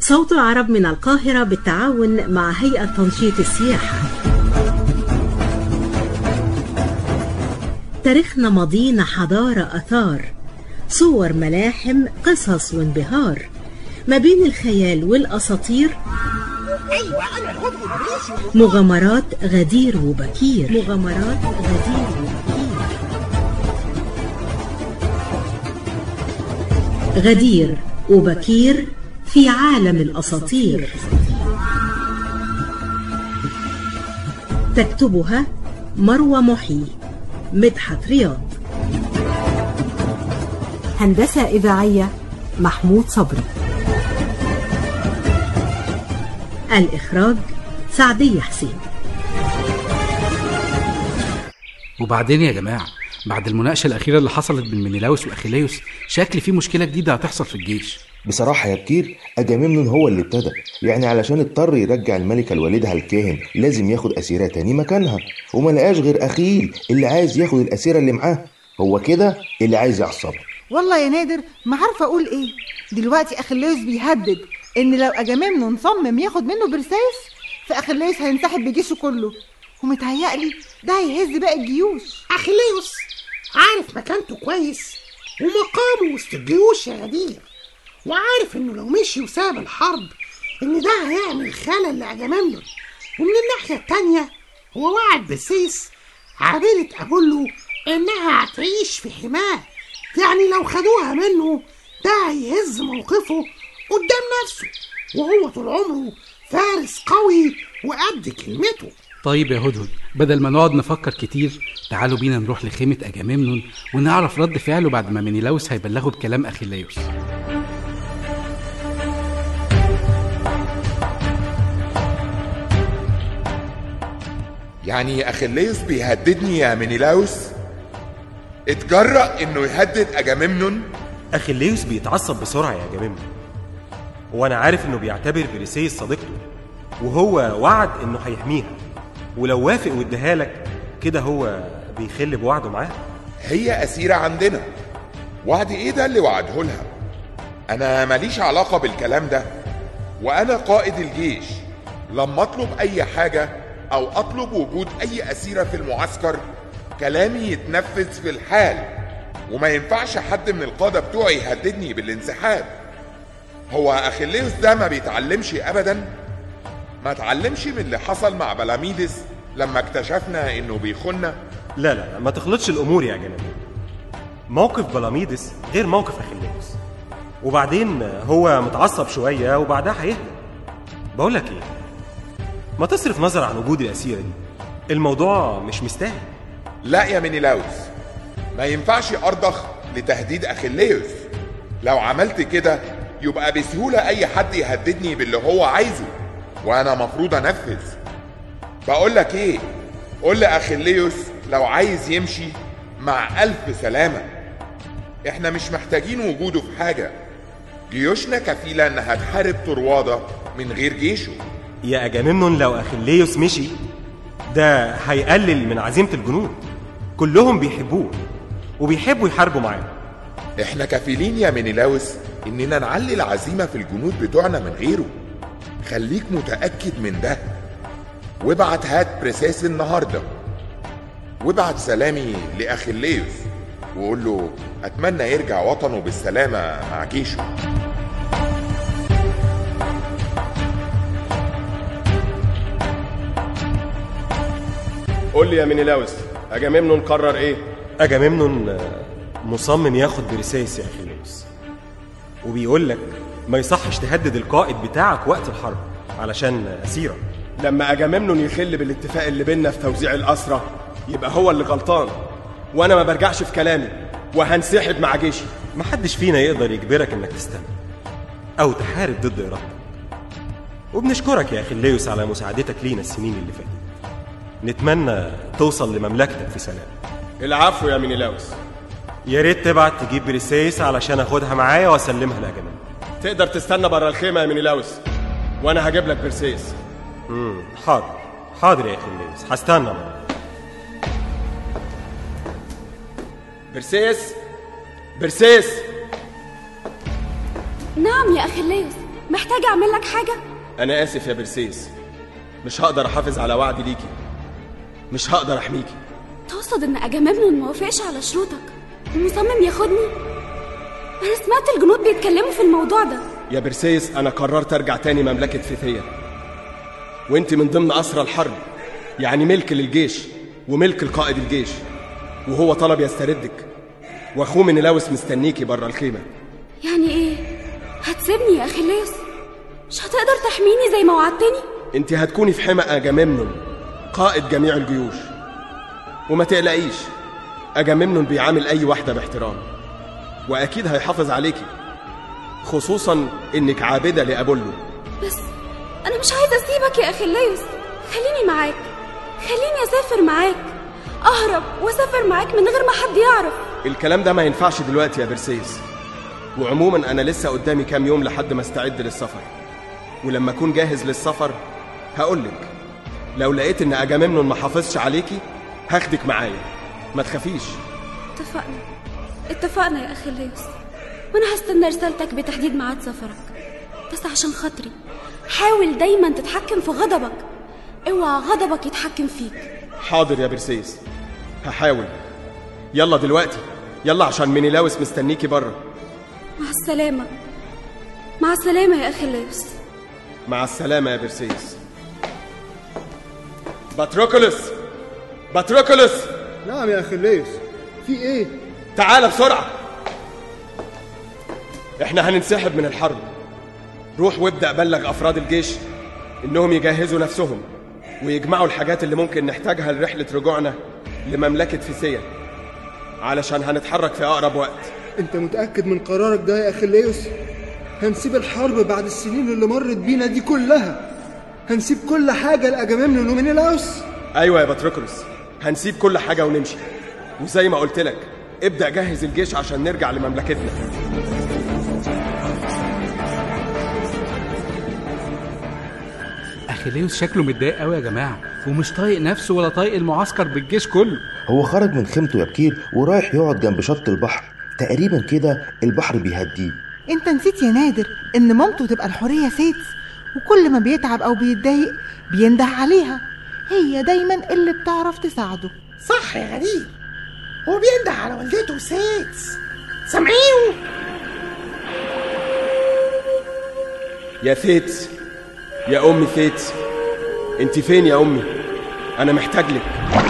صوت العرب من القاهرة بالتعاون مع هيئة تنشيط السياحة تاريخنا ماضينا حضارة أثار صور ملاحم قصص وانبهار ما بين الخيال والأساطير ايوه انا الهدهد بليشي مغامرات غدير وبكير مغامرات غدير وبكير غدير وبكير في عالم الأساطير تكتبها مروى محي مدحت رياض هندسة إذاعية محمود صبري الإخراج سعدية حسين وبعدين يا جماعة بعد المناقشة الأخيرة اللي حصلت بين منيلاوس وأخيليوس شكل في مشكلة جديدة هتحصل في الجيش بصراحة يا بكير أجامemnon هو اللي ابتدى يعني علشان اضطر يرجع الملكة لوالدها الكاهن لازم ياخد أسيرة تاني مكانها وما لقاش غير أخيل اللي عايز ياخد الأسيرة اللي معاه هو كده اللي عايز يعصبه والله يا نادر ما عارفه اقول ايه دلوقتي اخيليوس بيهدد ان لو اجامemnon صمم ياخد منه برساس فاخيليوس هينسحب بجيشه كله ومتهيألي ده هيهز باقي الجيوش اخيليوس عارف مكانته كويس ومقامه وسط الجيوش يا غدير وعارف انه لو مشي وساب الحرب ان ده هيعمل خلل لاجامemnon ومن الناحيه التانيه هو وعد بسيس عابرة أبولو إنها هتعيش في حماه يعني لو خدوها منه ده هيهز موقفه قدام نفسه وهو طول عمره فارس قوي وقد كلمته طيب يا هدهد بدل ما نقعد نفكر كتير تعالوا بينا نروح لخيمة أجامemnon ونعرف رد فعله بعد ما منيلاوس هيبلغه بكلام أخيليوس يعني اخيليوس بيهددني يا منيلاوس اتجرأ انه يهدد اجامemnon أخيليوس بيتعصب بسرعة يا جميم وأنا عارف إنه بيعتبر بريسيس صديقته وهو وعد إنه هيحميها ولو وافق واداها لك كده هو بيخل بوعده معاها هي اسيرة عندنا وعد ايه ده اللي وعده لها انا ماليش علاقة بالكلام ده وانا قائد الجيش لما اطلب اي حاجة او اطلب وجود اي اسيرة في المعسكر كلامي يتنفذ في الحال وما ينفعش حد من القادة بتوعي يهددني بالانسحاب هو اخيليوس ده ما بيتعلمش ابدا ما اتعلمش من اللي حصل مع بلاميدس لما اكتشفنا انه بيخنا لا لا لا ما تخلطش الأمور يا جميل موقف بلاميدس غير موقف أخيليوس وبعدين هو متعصب شوية وبعدها هيهدى بقول لك إيه ما تصرف نظر عن وجود الأسيرة دي الموضوع مش مستاهل لا يا منيلاوس ما ينفعش ارضخ لتهديد اخيليوس لو عملت كده يبقى بسهولة اي حد يهددني باللي هو عايزه وانا مفروض انفذ بقول لك ايه قول لاخيليوس لو عايز يمشي مع الف سلامة احنا مش محتاجين وجوده في حاجة جيوشنا كفيلة انها تحارب طروادة من غير جيشه يا أجامemnon لو أخيليوس مشي ده هيقلل من عزيمة الجنود كلهم بيحبوه وبيحبوا يحاربوا معاه احنا كفيلين يا منيلاوس اننا نعلي العزيمة في الجنود بتوعنا من غيره خليك متأكد من ده وابعت هات بريسيس النهاردة وابعت سلامي لأخيليوس وقول له أتمنى يرجع وطنه بالسلامة مع جيشه قول لي يا منيلاوس اجامemnon قرر ايه أجامemnon آه، مصمم ياخد بريسيس يا أخيليوس وبيقول لك ما يصحش تهدد القائد بتاعك وقت الحرب علشان أسيرة لما اجامemnon يخل بالاتفاق اللي بينا في توزيع الاسرى يبقى هو اللي غلطان وانا ما برجعش في كلامي وهنسحب مع جيشي محدش فينا يقدر يجبرك انك تستنى او تحارب ضد ارادتك وبنشكرك يا اخيليوس على مساعدتك لينا السنين اللي فاتت نتمنى توصل لمملكتك في سلام العفو يا منيلاوس يا ريت تبعت تجيب بريسيس علشان اخدها معايا واسلمها لاجامemnon تقدر تستنى بره الخيمه يا منيلاوس وانا هجيب لك برسيس امم حاضر حاضر يا اخيليوس هستنى بقى. برسيس برسيس نعم يا أخيليوس محتاجة أعمل لك حاجة انا اسف يا برسيس مش هقدر احافظ على وعدي ليكي مش هقدر احميكي تقصد إن أجامemnon موافقش على شروطك ومصمم ياخدني أنا سمعت الجنود بيتكلموا في الموضوع ده يا برسيس انا قررت ارجع تاني مملكة فيثية وانت من ضمن اسرى الحرب يعني ملك للجيش وملك لقائد الجيش وهو طلب يستردك واخوه منلاوس مستنيكي بره الخيمة يعني إيه هتسيبني يا أخيليوس مش هتقدر تحميني زي ما وعدتني انت هتكوني في حمى اجامemnon قائد جميع الجيوش وما تقلقيش اجامemnon بيعامل اي واحدة باحترام واكيد هيحافظ عليكي خصوصا انك عابدة لابولو بس أنا مش عايزة أسيبك يا أخيليوس خليني معاك خليني أسافر معاك أهرب وأسافر معاك من غير ما حد يعرف الكلام ده ما ينفعش دلوقتي يا برسيس وعموما انا لسه قدامي كام يوم لحد ما استعد للسفر ولما اكون جاهز للسفر هقولك لو لقيت ان اجامemnon ما حافظش عليكي هاخدك معايا ما تخافيش اتفقنا اتفقنا يا أخيليوس وأنا هستنى رسالتك بتحديد ميعاد سفرك بس عشان خاطري حاول دايما تتحكم في غضبك اوعى غضبك يتحكم فيك حاضر يا برسيس هحاول يلا دلوقتي يلا عشان مينيلاوس مستنيكي بره مع السلامة مع السلامة يا أخيليوس مع السلامة يا برسيس باتروكولوس باتروكولوس نعم يا أخيليوس في إيه؟ تعال بسرعة احنا هننسحب من الحرب روح وابدأ بلغ أفراد الجيش إنهم يجهزوا نفسهم ويجمعوا الحاجات اللي ممكن نحتاجها لرحلة رجوعنا لمملكة فيسيا علشان هنتحرك في أقرب وقت أنت متأكد من قرارك ده يا أخيليوس؟ هنسيب الحرب بعد السنين اللي مرت بينا دي كلها هنسيب كل حاجة لأجامemnon ومنيلاوس أيوة يا باتروكولوس هنسيب كل حاجة ونمشي وزي ما قلت لك ابدأ جهز الجيش عشان نرجع لمملكتنا اخيليوس شكله متضايق قوي يا جماعه ومش طايق نفسه ولا طايق المعسكر بالجيش كله هو خرج من خيمته يا بكير ورايح يقعد جنب شط البحر تقريبا كده البحر بيهديه انت نسيت يا نادر ان مامته تبقى الحورية سيتس وكل ما بيتعب او بيتضايق بينده عليها هي دايما اللي بتعرف تساعده صح يا غدير هو بينده على والدته سيتس سامعينه يا ثيتس يا أمي ثيتس انت فين يا أمي أنا محتاج لك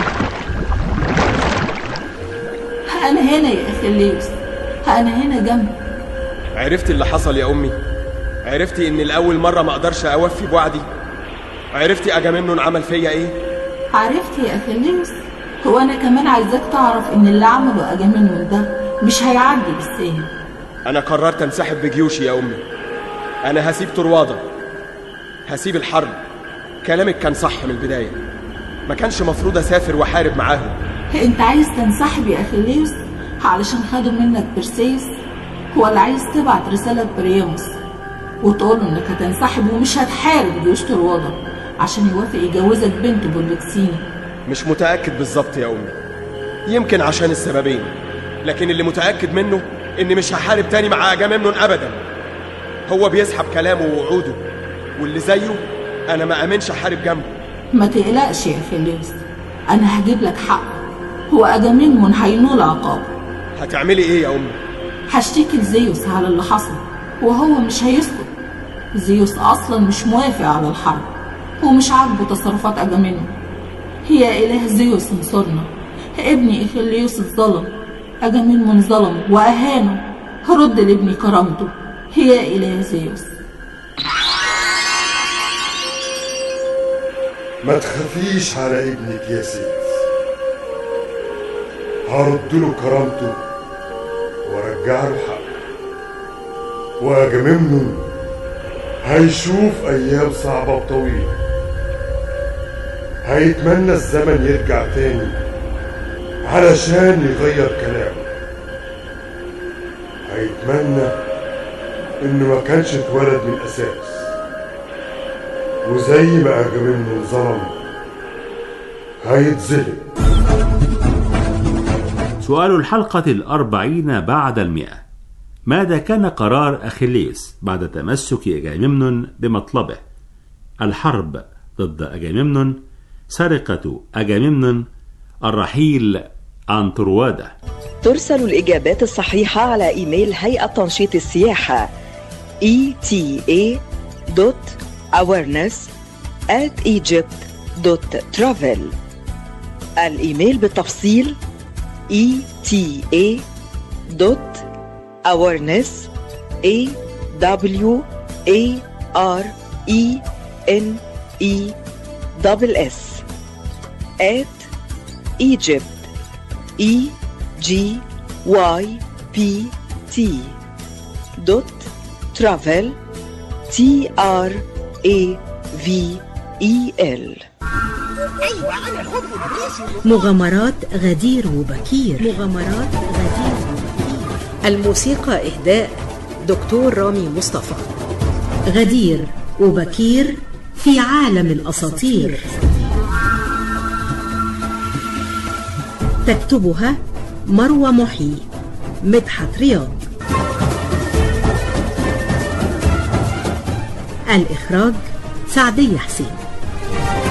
أنا هنا يا أخيليوس أنا هنا جنبك عرفتي اللي حصل يا أمي عرفتي إن الأول مرة ما أقدرش أوفي بوعدي عرفتي أجامemnon عمل فيا إيه عرفت يا أخيليوس هو أنا كمان عايزاك تعرف إن اللي عمله أجامemnon ده مش هيعدي بالسهل أنا قررت أنسحب بجيوشي يا أمي أنا هسيب طروادة هسيب الحرب كلامك كان صح من البداية ما كانش مفروض أسافر وأحارب معاهم أنت عايز تنسحب يا أخيليوس علشان خدوا منك برسيس ولا عايز تبعت رسالة برياموس وتقول له إنك هتنسحب ومش هتحارب جيوش طروادة عشان يوافق يجوزك بنته بولكسيني مش متأكد بالظبط يا أمي يمكن عشان السببين لكن اللي متأكد منه إني مش هحارب تاني مع أجامemnon أبدا هو بيسحب كلامه ووعوده واللي زيه أنا ما أمنش أحارب جنبه ما تقلقش يا أخيليوس أنا هجيب لك حقك هو أجامemnon هينول عقابه هتعملي إيه يا أمي؟ هشتكي لزيوس على اللي حصل وهو مش هيسكت زيوس أصلا مش موافق على الحرب ومش عاجبه تصرفات أجامemnon هي إله زيوس انصرنا ابني إخيليوس اتظلم أجامemnon ظلمه وأهانه هرد لابني كرامته هي إله زيوس ما تخافيش على ابنك يا ست هرد له كرامته وارجع له حقه واجامemnon هيشوف ايام صعبه وطويله هيتمنى الزمن يرجع تاني علشان يغير كلامه هيتمنى انه ما كانش اتولد من الاساس وزي ما اجامemnon ظلم هيتظلم سؤال الحلقة الأربعين بعد المئة ماذا كان قرار أخيليوس بعد تمسك أجاممنون بمطلبه الحرب ضد أجاممنون سرقة أجاممنون الرحيل عن طروادة ترسل الإجابات الصحيحة على إيميل هيئة تنشيط السياحة eta.awareness at egypt.travel الإيميل بالتفصيل eta.awareness a w a r e n e double s at Egypt E G Y P T dot travel T R A V E L مغامرات غدير وبكير مغامرات غدير وبكير الموسيقى إهداء دكتور رامي مصطفى غدير وبكير في عالم الأساطير تكتبها مروى محي مدحت رياض الإخراج سعدية حسين